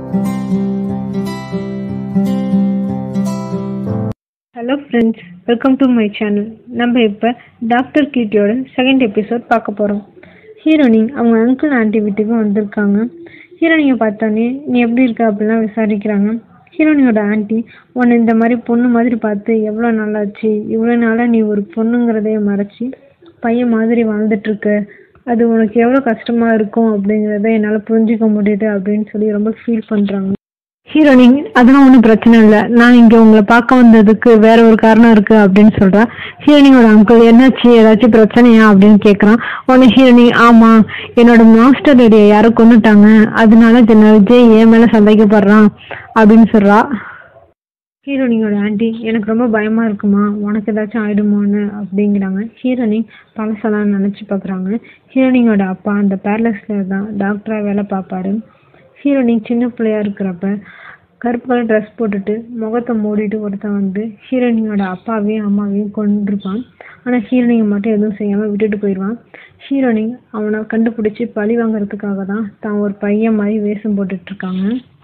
hello friends welcome to my channel நம்ம இப்போ doctor கிட்டியோட second episode பார்க்க போகிறோம் ஹீரோனி அவங்க அங்கிள் ஆண்டி வீட்டுக்கு வந்திருக்காங்க ஹீரோனியை பார்த்தோன்னே நீ எப்படி இருக்க அப்படிலாம் விசாரிக்கிறாங்க ஹீரோனியோட ஆண்டி உன்னை இந்த மாதிரி பொண்ணு மாதிரி பார்த்து எவ்வளோ நாளாச்சு இவ்வளோ நாளாக நீ ஒரு பொண்ணுங்கிறதையே மறைச்சி பையன் மாதிரி வாழ்ந்துட்டு இருக்க அது உனக்கு எவ்வளோ கஷ்டமாக இருக்கும் அப்படிங்கிறத என்னால் புரிஞ்சுக்க முடியுது அப்படின்னு சொல்லி ரொம்ப ஃபீல் பண்ணுறாங்க ஹீரோனி அதெல்லாம் ஒன்றும் பிரச்சனை இல்லை நான் இங்கே உங்களை பார்க்க வந்ததுக்கு வேற ஒரு காரணம் இருக்கு அப்படின்னு சொல்றா ஹீரோனியோட அங்கிள் என்னாச்சு ஏதாச்சும் பிரச்சனையா அப்படின்னு கேட்குறான் உடனே ஹீரோனி ஆமா என்னோட மாஸ்டர் லேடியை யாரோ கொண்டுட்டாங்க அதனால ஜெனரல் விஜய் என் மேல சந்தேகப்படுறான் அப்படின்னு சொல்றா ஹீரோனியோட ஆண்டி எனக்கு ரொம்ப பயமா இருக்குமா உனக்கு ஏதாச்சும் ஆயிடுமோன்னு அப்படிங்கிறாங்க ஹீரோனி பழசெல்லாம் நினைச்சு பார்க்குறாங்க ஹீரோனியோட அப்பா அந்த பேரலஸ்ல தான் டாக்டரா வேலை பார்ப்பாரு ஹீரோனி சின்ன பிள்ளையா இருக்கிறப்ப கருப்பு கலர் ட்ரெஸ் போட்டுட்டு முகத்தை மூடிட்டு ஒருத்தன் வந்து ஹீரோனியோட அப்பாவையும் அம்மாவையும் கொண்டிருப்பான் ஆனால் ஹீரோனியை மட்டும் எதுவும் செய்யாமல் விட்டுட்டு போயிடுவான் ஹீரோனி அவனை கண்டுபிடிச்சி பழி வாங்குறதுக்காக தான் தான் ஒரு பையன் மாதிரி வேஷம் போட்டுட்டு இருக்காங்க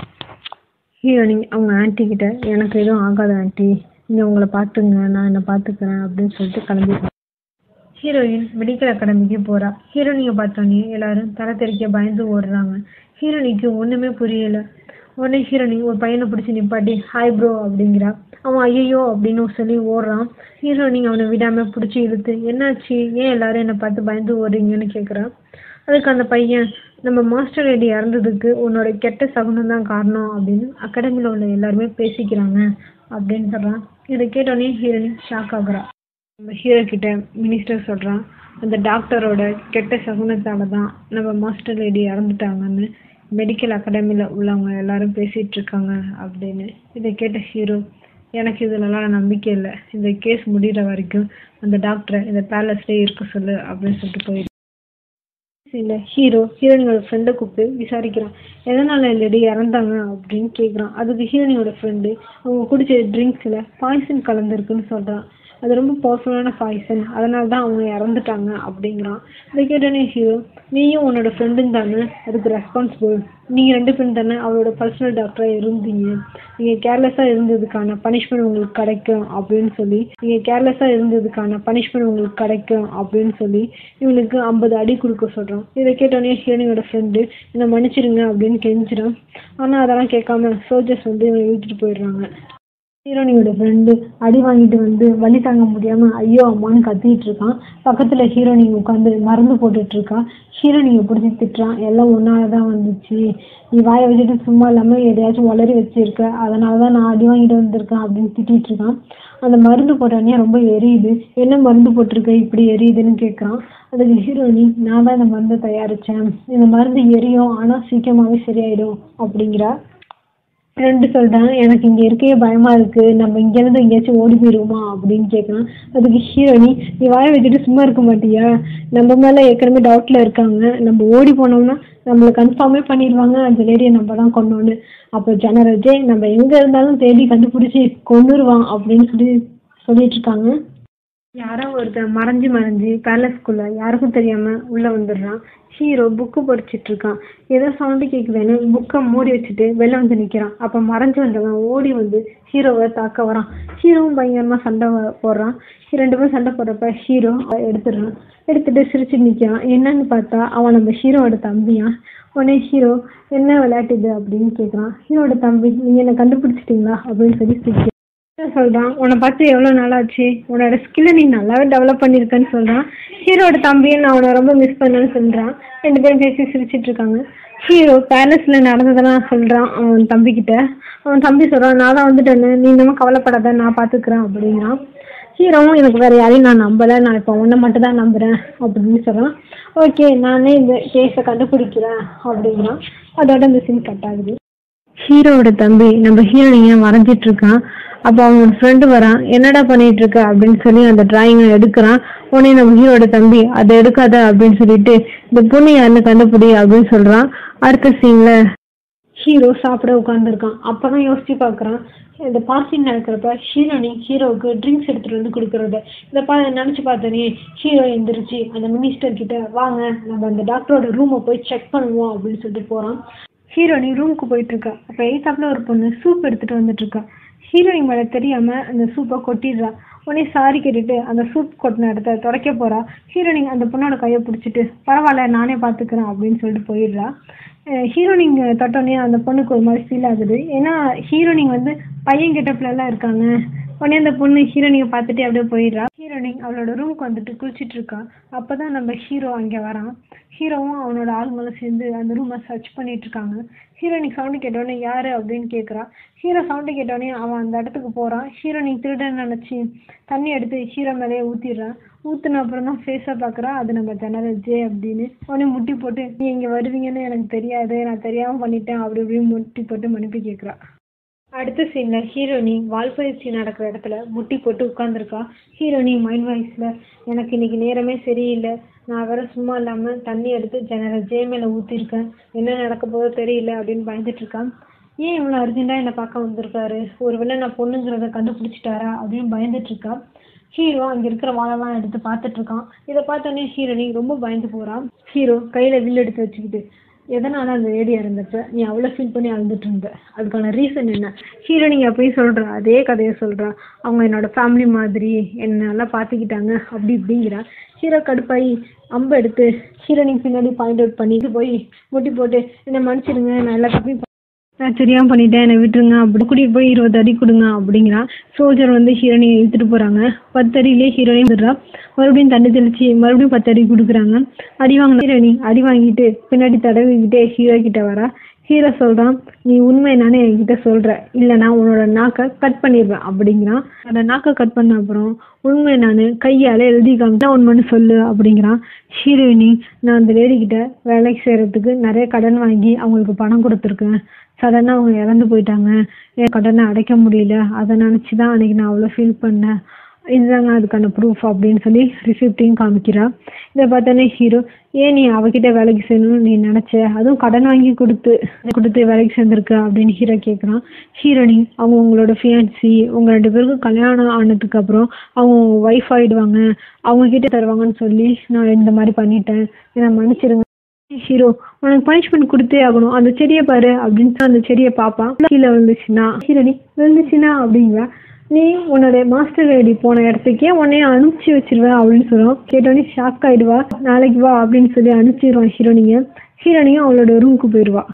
ஹீரோனி அவங்க ஆன்ட்டி கிட்ட எனக்கு எதுவும் ஆகாது ஆன்ட்டி நீங்கள் உங்களை பார்த்துங்க நான் என்னை பார்த்துக்கிறேன் அப்படின்னு சொல்லிட்டு கிளம்பிடுவாங்க ஹீரோயின் மெடிக்கல் அகாடமிக்கு போறா ஹீரோனியை பார்த்தோன்னே எல்லாரும் தலை தெறிக்க பயந்து ஓடுறாங்க ஹீரோனிக்கு ஒண்ணுமே புரியல உடனே ஹீரோனி ஒரு பையனை பிடிச்சி நிப்பாட்டி ஹாய் ப்ரோ அப்படிங்கிறா அவன் ஐயோ அப்படின்னு சொல்லி ஓடுறான் ஹீரோனி அவனை விடாம பிடிச்சி இழுத்து என்னாச்சு ஏன் எல்லாரும் என்னை பார்த்து பயந்து ஓடுறீங்கன்னு கேட்குறான் அதுக்கு அந்த பையன் நம்ம மாஸ்டர் ரெடி இறந்ததுக்கு உன்னோட கெட்ட சகுனம் தான் காரணம் அப்படின்னு அகாடமியில் உள்ள எல்லாருமே பேசிக்கிறாங்க அப்படின்னு சொல்றான் இதை கேட்டோடனே ஹீரோனி ஷாக் ஆகுறா நம்ம ஹீரோ கிட்ட மினிஸ்டர் சொல்றான் அந்த டாக்டரோட கெட்ட சகுனத்தால தான் நம்ம மாஸ்டர் லேடி இறந்துட்டாங்கன்னு மெடிக்கல் அகாடமியில் உள்ளவங்க எல்லாரும் பேசிட்டு இருக்காங்க அப்படின்னு இதை கேட்ட ஹீரோ எனக்கு இதுலலாம் நம்பிக்கை இல்லை இந்த கேஸ் முடிகிற வரைக்கும் அந்த டாக்டரை இந்த பேலஸ்லேயே இருக்க சொல்லு அப்படின்னு சொல்லிட்டு போயிடு இல்லை ஹீரோ ஹீரோனியோட ஃப்ரெண்டை கூப்பிட்டு விசாரிக்கிறான் எதனால லேடி இறந்தாங்க அப்படின்னு கேட்குறான் அதுக்கு ஹீரோனியோட ஃப்ரெண்டு அவங்க குடிச்ச ட்ரிங்க்ஸில் பாய்சன் கலந்துருக்குன்னு சொல்கிறான் அது ரொம்ப பவர்ஃபுல்லான பாய்சன் அதனால தான் அவங்க இறந்துட்டாங்க அப்படிங்கிறான் இதை கேட்டோன்னே ஹீரோ நீயும் உன்னோட ஃப்ரெண்டும் தானே அதுக்கு ரெஸ்பான்சிபிள் நீங்கள் ரெண்டு பேரும் தானே அவளோட பர்சனல் டாக்டராக இருந்தீங்க நீங்கள் கேர்லெஸ்ஸாக இருந்ததுக்கான பனிஷ்மெண்ட் உங்களுக்கு கிடைக்கும் அப்படின்னு சொல்லி நீங்கள் கேர்லெஸ்ஸாக இருந்ததுக்கான பனிஷ்மெண்ட் உங்களுக்கு கிடைக்கும் அப்படின்னு சொல்லி இவனுக்கு ஐம்பது அடி கொடுக்க சொல்கிறான் இதை கேட்டோன்னே ஹீரோனியோட ஃப்ரெண்டு என்னை மன்னிச்சிடுங்க அப்படின்னு கெஞ்சிடான் ஆனால் அதெல்லாம் கேட்காம சோல்ஜர்ஸ் வந்து இவனை இழுத்துட்டு போயிடுறாங்க ஹீரோனியோட ஃப்ரெண்டு அடி வாங்கிட்டு வந்து வலி தாங்க முடியாம ஐயோ அம்மான்னு கத்திட்டு இருக்கான் பக்கத்துல ஹீரோனி உட்காந்து மருந்து போட்டுட்டு இருக்கா ஹீரோனியை பிடிச்சி திட்டுறான் எல்லாம் ஒன்னால தான் வந்துச்சு நீ வாயை வச்சுட்டு சும்மா இல்லாம எதையாச்சும் வளரி வச்சிருக்க அதனால தான் நான் அடி வாங்கிட்டு வந்திருக்கேன் அப்படின்னு திட்டிட்டு இருக்கான் அந்த மருந்து போட்டோடனே ரொம்ப எரியுது என்ன மருந்து போட்டிருக்க இப்படி எரியுதுன்னு கேட்குறான் அதுக்கு ஹீரோனி நான் தான் இந்த மருந்தை தயாரிச்சேன் இந்த மருந்து எரியும் ஆனா சீக்கிரமாவே சரியாயிடும் அப்படிங்கிறா ஃப்ரெண்டு சொல்கிறான் எனக்கு இங்கே இருக்கவே பயமாக இருக்குது நம்ம இங்கேருந்து எங்கேயாச்சும் ஓடி போயிடுவோமா அப்படின்னு கேட்குறான் அதுக்கு ஹீரோனி நீ வாய வச்சுட்டு சும்மா இருக்க மாட்டியா நம்ம மேலே ஏற்கனவே டவுட்டில் இருக்காங்க நம்ம ஓடி போனோம்னா நம்மளை கன்ஃபார்மே பண்ணிடுவாங்க அந்த லேடியை நம்ம தான் கொண்டோன்னு அப்போ ஜெனரல் ஜே நம்ம எங்கே இருந்தாலும் தேடி கண்டுபிடிச்சி கொண்டுருவான் அப்படின்னு சொல்லி சொல்லிட்டு இருக்காங்க யாரோ ஒருத்தன் மறைஞ்சு மறைஞ்சு பேலஸ்குள்ள யாருக்கும் தெரியாம உள்ள வந்துடுறான் ஹீரோ புக்கு படிச்சிட்டு இருக்கான் ஏதோ சவுண்டு கேக்குதுன்னு புக்கை மூடி வச்சுட்டு வெளில வந்து நிக்கிறான் அப்ப மறைஞ்சு வந்தவன் ஓடி வந்து ஹீரோவை தாக்க வரான் ஹீரோவும் பயங்கரமா சண்டை வ- போடுறான் ரெண்டு பேரும் சண்டை போடுறப்ப ஹீரோ எடுத்துடுறான் எடுத்துட்டு சிரிச்சு நிக்கிறான் என்னன்னு பார்த்தா அவன் நம்ம ஹீரோவோட தம்பியான் உடனே ஹீரோ என்ன விளையாட்டு இது அப்படின்னு கேக்குறான் ஹீரோட தம்பி நீங்க என்ன கண்டுபிடிச்சிட்டீங்களா அப்படின்னு சொல்லி சிரிக்கிறான் ஹீரோ சொல்றான் உன்னை பார்த்து எவ்வளோ நாளாச்சு உன்னோட ஸ்கில்லை நீ நல்லாவே டெவலப் பண்ணியிருக்கேன்னு சொல்றான் ஹீரோட தம்பியை நான் அவனை ரொம்ப மிஸ் பண்ணேன்னு சொல்றான் ரெண்டு பேரும் பேசி சிரிச்சிட்டு இருக்காங்க ஹீரோ பேலஸ்ல நடந்ததெல்லாம் சொல்றான் அவன் தம்பிக்கிட்ட அவன் தம்பி சொல்றான் நான் தான் வந்துட்டேன்னு நீ இன்னமும் கவலைப்படாத நான் பார்த்துக்கிறேன் அப்படிங்கிறான் ஹீரோவும் எனக்கு வேற யாரையும் நான் நம்பலை நான் இப்போ உன்னை மட்டும் தான் நம்புறேன் அப்படின்னு சொல்றான் ஓகே நானே இந்த கேஸை கண்டுபிடிக்கிறேன் அப்படிங்கிறான் அதோட இந்த சீன் கட் ஆகுது ஹீரோவோட தம்பி நம்ம ஹீரோயினை வரைஞ்சிட்டு இருக்கான் அப்போ அவனோட ஃப்ரெண்டு வரான் என்னடா பண்ணிட்டு இருக்க அப்படின்னு சொல்லி அந்த டிராயிங்கை எடுக்கிறான் உடனே நம்ம ஹீரோட தம்பி அதை எடுக்காத அப்படின்னு சொல்லிட்டு இந்த பொண்ணு யாருன்னு கண்டுபிடி அப்படின்னு சொல்றான் அடுத்த சீன்ல ஹீரோ சாப்பிட உட்காந்துருக்கான் அப்பதான் யோசிச்சு பார்க்கறான் இந்த பார்சிங் நடக்கிறப்ப ஹீரோனி ஹீரோவுக்கு ட்ரிங்க்ஸ் எடுத்துட்டு வந்து கொடுக்கறது இதை பா நினைச்சு பார்த்தனே ஹீரோ எந்திரிச்சு அந்த மினிஸ்டர் கிட்ட வாங்க நம்ம அந்த டாக்டரோட ரூமை போய் செக் பண்ணுவோம் அப்படின்னு சொல்லிட்டு போறான் ஹீரோனி ரூமுக்கு போயிட்டு இருக்கா அப்போ எய்த்தாப்புல ஒரு பொண்ணு சூப் எடுத்துட்டு வந்துட்டு இருக்கா ஹீரோயின் மேலே தெரியாம அந்த சூப்பை கொட்டிடுறா உடனே சாரி கேட்டுட்டு அந்த சூப் கொட்டின இடத்த துடைக்க போறா ஹீரோனிங் அந்த பொண்ணோட கையை பிடிச்சிட்டு பரவாயில்ல நானே பார்த்துக்கிறேன் அப்படின்னு சொல்லிட்டு போயிடுறா ஹீரோனிங் தொட்டோடனே அந்த பொண்ணுக்கு ஒரு மாதிரி ஃபீல் ஆகுது ஏன்னா ஹீரோனிங் வந்து பையன் கெட்டப்ல எல்லாம் இருக்காங்க உடனே அந்த பொண்ணு ஹீரோனியை பார்த்துட்டு அப்படியே போயிடுறா ஹீரோனிங் அவளோட ரூமுக்கு வந்துட்டு குளிச்சிட்டு இருக்கா அப்பதான் நம்ம ஹீரோ அங்கே வரான் ஹீரோவும் அவனோட ஆளுங்களும் சேர்ந்து அந்த ரூமை சர்ச் பண்ணிட்டு இருக்காங்க ஹீரோனிக் சவுண்டு கேட்டோடனே யாரு அப்படின்னு கேட்குறா ஹீரோ சவுண்டு கேட்டோடனே அவன் அந்த இடத்துக்கு போறான் ஹீரோனிக் திருடன் நினைச்சு தண்ணி எடுத்து ஹீரோ மேலேயே ஊத்திடுறான் ஊத்துன அப்புறம் தான் ஃபேஸை பார்க்குறா அது நம்ம ஜெனரல் ஜே அப்படின்னு உடனே முட்டி போட்டு நீ இங்கே வருவீங்கன்னு எனக்கு தெரியாது நான் தெரியாமல் பண்ணிட்டேன் அப்படி இப்படின்னு முட்டி போட்டு மன்னிப்பு கேட்குறா அடுத்த சீன்ல ஹீரோனி வால்பயிற்சி நடக்கிற இடத்துல முட்டி போட்டு உட்காந்துருக்கா ஹீரோனி மைண்ட் வாய்ஸ்ல எனக்கு இன்னைக்கு நேரமே சரியில்லை நான் வேற சும்மா இல்லாம தண்ணி எடுத்து ஜெனரல் ஜே மேல ஊத்திருக்கேன் என்ன நடக்க போதோ தெரியல அப்படின்னு பயந்துட்டு இருக்கான் ஏன் இவ்வளோ அர்ஜென்ட்டா என்னை பார்க்க வந்திருக்காரு ஒருவேளை நான் பொண்ணுங்கிறத கண்டுபிடிச்சிட்டாரா அப்படின்னு பயந்துட்டு இருக்கா ஹீரோ அங்க இருக்கிற வாழெல்லாம் எடுத்து பார்த்துட்டு இருக்கான் இதை பார்த்தோன்னே ஹீரோனி ரொம்ப பயந்து போறான் ஹீரோ கையில வில் எடுத்து வச்சுக்கிட்டு எதனால அந்த லேடியா இருந்தப்ப நீ அவ்வளோ ஃபீல் பண்ணி அழுதுட்டு இருந்த அதுக்கான ரீசன் என்ன ஹீரோ நீங்க போய் சொல்றா அதே கதையை சொல்றா அவங்க என்னோட ஃபேமிலி மாதிரி என்ன நல்லா பார்த்துக்கிட்டாங்க அப்படி இப்படிங்கிறா ஹீரோ கடுப்பாயி அம்பு எடுத்து ஹீரோனிக்கு பின்னாடி பாயிண்ட் அவுட் பண்ணிட்டு போய் முட்டி போட்டு என்னை மன்னிச்சிடுங்க நான் எல்லா தப்பையும் ப- நான் தெரியாம பண்ணிட்டேன் என்னை விட்டுருங்க அப்படி கூட்டிட்டு போய் இருபது அடி கொடுங்க அப்படிங்கிறான் சோல்ஜர் வந்து ஹீரோனியை இழுத்துட்டு போறாங்க பத்து அடியிலே ஹீரோயின் விடுறா மறுபடியும் தண்ணி தெளிச்சு மறுபடியும் பத்து அடி கொடுக்குறாங்க அடி வாங்கின ஹீரோனி அடி வாங்கிட்டு பின்னாடி தடவிக்கிட்டே ஹீரோ கிட்ட வரா ஹீரோ சொல்றான் நீ உண்மை நானே என்கிட்ட சொல்ற இல்லைனா உன்னோட நாக்கை கட் பண்ணிடுவேன் அப்படிங்கிறான் அந்த நாக்கை கட் பண்ண அப்புறம் உண்மை நான் கையால எழுதி காமிச்சா உண்மைன்னு சொல்லு அப்படிங்கிறான் ஹீரோயினி நான் அந்த லேடி கிட்ட வேலைக்கு செய்யறதுக்கு நிறைய கடன் வாங்கி அவங்களுக்கு பணம் கொடுத்துருக்கேன் சடனாக அவங்க இறந்து போயிட்டாங்க என் கடனை அடைக்க முடியல அதை நினச்சி தான் அன்னைக்கு நான் அவ்வளோ ஃபீல் பண்ணேன் இதுதாங்க அதுக்கான ப்ரூஃப் அப்படின்னு சொல்லி ரிசிப்டையும் காமிக்கிறா இதை பார்த்தோன்னே ஹீரோ ஏன் நீ அவகிட்ட வேலைக்கு செய்யணும்னு நீ நினச்ச அதுவும் கடன் வாங்கி கொடுத்து கொடுத்து வேலைக்கு சேர்ந்துருக்க அப்படின்னு ஹீரோ கேட்குறான் ஹீரோனி அவங்க உங்களோட ஃபியான்சி உங்கள் ரெண்டு பேருக்கும் கல்யாணம் ஆனதுக்கு அப்புறம் அவங்க ஒய்ஃப் ஆயிடுவாங்க அவங்க கிட்ட தருவாங்கன்னு சொல்லி நான் இந்த மாதிரி பண்ணிட்டேன் என்னை மன்னிச்சிடுங்க ஹீரோ உனக்கு பனிஷ்மெண்ட் கொடுத்தே ஆகணும் அந்த செடியை பாரு அப்படின்னு சொல்லி அந்த செடியை பார்ப்பான் கீழே விழுந்துச்சுன்னா ஹீரோனி விழுந்துச்சுன்னா அப்படிங்கிற நீ உன்னோட மாஸ்டர் ஐடி போன இடத்துக்கே உன்னைய அனுப்பிச்சு வச்சிருவேன் அப்படின்னு சொல்லுவோம் கேட்டோடனே ஷாக் ஆயிடுவா நாளைக்கு வா அப்படின்னு சொல்லி அனுப்பிச்சிடுவான் ஹீரோனிங்க ஹீரோனியும் அவளோட ரூமுக்கு போயிடுவா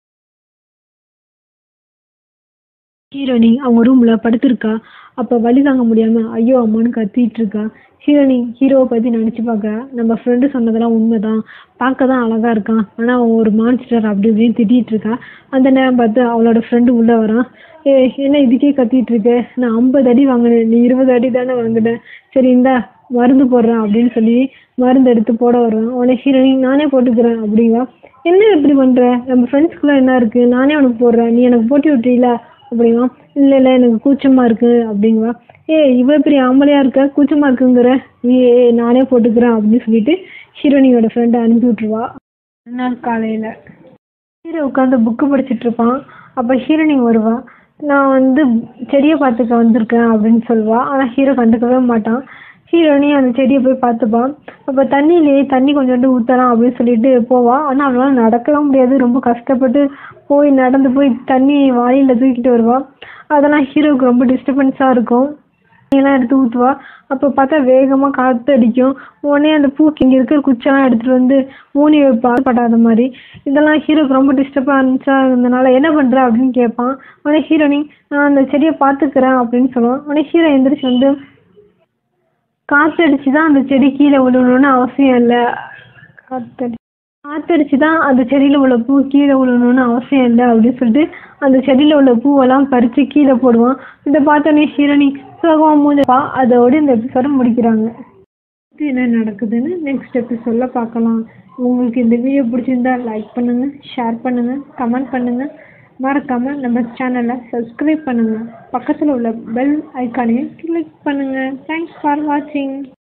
ஹீரோனி அவங்க ரூம்ல படுத்திருக்கா அப்ப வலி தாங்க முடியாம ஐயோ அம்மான்னு கத்திட்டு இருக்கா ஹீரோனி ஹீரோவை பத்தி நினைச்சு பார்க்க நம்ம ஃப்ரெண்டு சொன்னதெல்லாம் உண்மைதான் பார்க்க தான் அழகா இருக்கான் ஆனா அவன் ஒரு மான்ஸ்டர் அப்படி இப்படின்னு திட்டிட்டு இருக்கா அந்த நேரம் பார்த்து அவளோட ஃப்ரெண்டு உள்ள வரான் ஏ என்ன இதுக்கே கத்திட்டு இருக்க நான் ஐம்பது அடி வாங்கினேன் நீ இருபது அடி தானே வாங்கினேன் சரி இந்தா மருந்து போடுறேன் அப்படின்னு சொல்லி மருந்து எடுத்து போட வருவான் உடனே ஹீரோனி நானே போட்டுக்கிறேன் அப்படிங்களா என்ன இப்படி பண்ற நம்ம ஃப்ரெண்ட்ஸ்குள்ள என்ன இருக்கு நானே உனக்கு போடுறேன் நீ எனக்கு போட்டி விட்டுறீல அப்படிங்களா இல்ல இல்ல எனக்கு கூச்சமா இருக்கு அப்படிங்களா ஏய் இவ்வளோ பெரிய ஆம்பளையா இருக்க கூச்சமா இருக்குங்கிற நீ ஏய், நானே போட்டுக்கிறேன் அப்படின்னு சொல்லிட்டு ஹீரோனியோட ஃப்ரெண்டை அனுப்பி விட்டுருவா நாள் காலையில ஹீரோ உட்காந்து புக்கு படிச்சிட்டு இருப்பான் அப்ப ஹீரோனி வருவா நான் வந்து செடியை பார்த்துக்க வந்திருக்கேன் அப்படின்னு சொல்லுவா ஆனா ஹீரோ கண்டுக்கவே மாட்டான் ஹீரோனி அந்த செடியை போய் பார்த்துப்பான் அப்ப தண்ணியிலேயே தண்ணி கொஞ்சோண்டு ஊத்தலாம் அப்படின்னு சொல்லிட்டு போவா ஆனா அவளால நடக்கலாம் முடியாது ரொம்ப கஷ்டப்பட்டு போய் நடந்து போய் தண்ணி வாளியில தூக்கிட்டு வருவா அதெல்லாம் ஹீரோவுக்கு ரொம்ப டிஸ்டர்பன்ஸா இருக்கும் எல்லாம் எடுத்து ஊத்துவா அப்ப பார்த்தா வேகமா காத்து அடிக்கும் உடனே அந்த பூக்கு இங்க இருக்கிற குச்செல்லாம் எடுத்துட்டு வந்து மூணி வைப்பா படாத மாதிரி இதெல்லாம் ஹீரோக்கு ரொம்ப டிஸ்டர்பன்ஸா இருந்தனால என்ன பண்ற அப்படின்னு கேட்பான் உடனே ஹீரோனி நான் அந்த செடியை பாத்துக்கிறேன் அப்படின்னு சொல்லுவான் உடனே ஹீரோ எந்திரிச்சு வந்து காத்தடிச்சு தான் அந்த செடி கீழே விழணும்னு அவசியம் இல்லை காத்தடி காத்தடிச்சு தான் அந்த செடியில உள்ள பூ கீழே விழணும்னு அவசியம் இல்லை அப்படின்னு சொல்லிட்டு அந்த செடியில உள்ள பூவெல்லாம் பறிச்சு கீழே போடுவான் இதை பார்த்தோன்னே ஹீரோனி சோகமா மூஞ்சப்பா அதோட இந்த எபிசோட முடிக்கிறாங்க அடுத்து என்ன நடக்குதுன்னு நெக்ஸ்ட் எபிசோட்ல பார்க்கலாம் உங்களுக்கு இந்த வீடியோ பிடிச்சிருந்தா லைக் பண்ணுங்க ஷேர் பண்ணுங்க கமெண்ட் பண்ணுங்க மறக்காம நம்ம சேனலை சப்ஸ்கிரைப் பண்ணுங்க பக்கத்தில் உள்ள பெல் ஐக்கானையும் கிளிக் பண்ணுங்க தேங்க்ஸ் ஃபார் வாட்சிங்